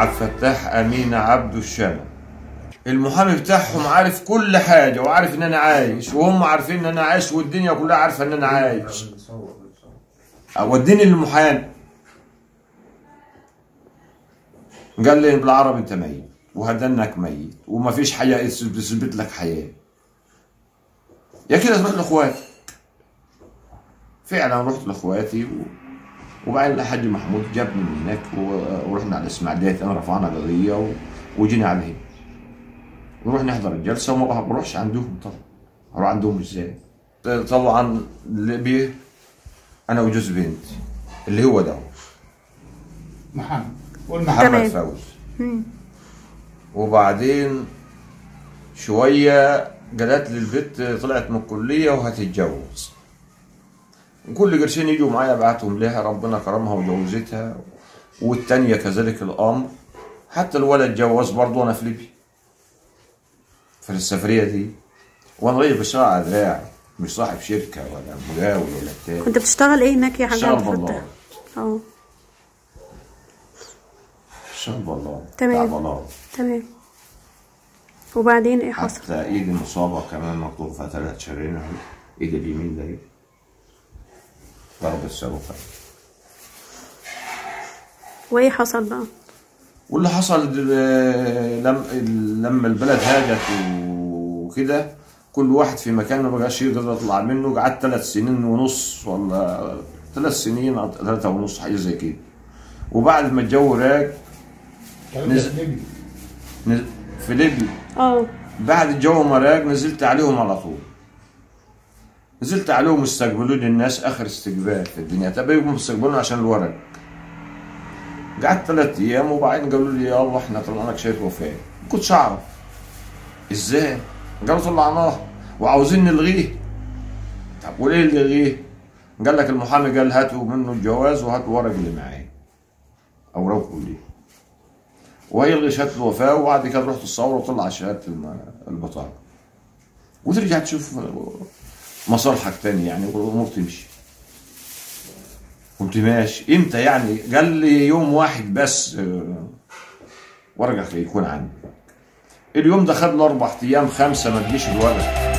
عبد الفتاح امين عبده الشام المحامي بتاعهم عارف كل حاجه وعارف ان انا عايش وهم عارفين ان انا عايش والدنيا كلها عارفه ان انا عايش وديني للمحامي قال لي بالعربي انت ميت وهدنك ميت وما فيش حياه تثبت لك حياه يا كده تروح لاخواتي فعلا رحت لاخواتي و... وبعدين الحاج محمود جابني من هناك و- ورحنا على الاسماعيليه انا رفعنا قضيه و... وجينا عليه نروح نحضر الجلسه وما بروحش عندهم طبعا اروح عندهم ازاي طبعا ليبيا انا وجوز بنتي اللي هو ده محمد قول محمد محمد تمام. فوزي وبعدين شوية قالت لي البنت طلعت من الكلية وهتتجوز كل قرشين يجوا معايا بعتهم لها ربنا كرمها وجوزتها والتانية كذلك الأمر حتى الولد اتجوز برضه أنا في ليبيا في السفرية دي وأنا راجل بشتغل على دراعي مش صاحب شركة ولا مجاور ولا بتاع كنت بتشتغل ايه هناك يا حاج اشتغل عبد بالله الفتاح اه اشتغل بالله تمام. بتاع بالله تمام وبعدين ايه حصل حتى ايدي مصابة كمان مقطوع فيها ثلاث شرايين اهي ايدي اليمين ده اهي ضرب الصاروخ وايه حصل بقى واللي حصل دل- لم لما البلد هاجت وكده كل واحد في مكان ما بقاش يقدر يطلع منه قعدت ثلاث سنين ونص ولا ثلاث سنين أو ثلاثة ونص حاجة زي كده وبعد ما الجو راق نزل- نزل في ليبيا اه بعد الجو ما راق نزلت عليهم على طول نزلت عليهم استقبلوني الناس اخر استقبال في الدنيا تبقوا استقبلوني عشان الورق قعدت ثلاث ايام وبعدين قالوا لي يلا احنا طلعنا لك شهاده وفاه ما كنتش اعرف ازاي قالوا طلعناه وعاوزين نلغيه طب وليه اللي نلغيه قال لك المحامي قال هاتوا منه الجواز وهاتوا الورق اللي معاه اوراقه كلها ويلغي شهاده الوفاه وبعد كده رحت الثوره وطلع شهاده الم- البطاقه وترجع تشوف مصالحك تاني يعني والامور تمشي قلت ماشي امتى يعني قال لي يوم واحد بس آه، ورقك يكون عندي اليوم ده خد له اربع ايام خمسه ما تجيش الورق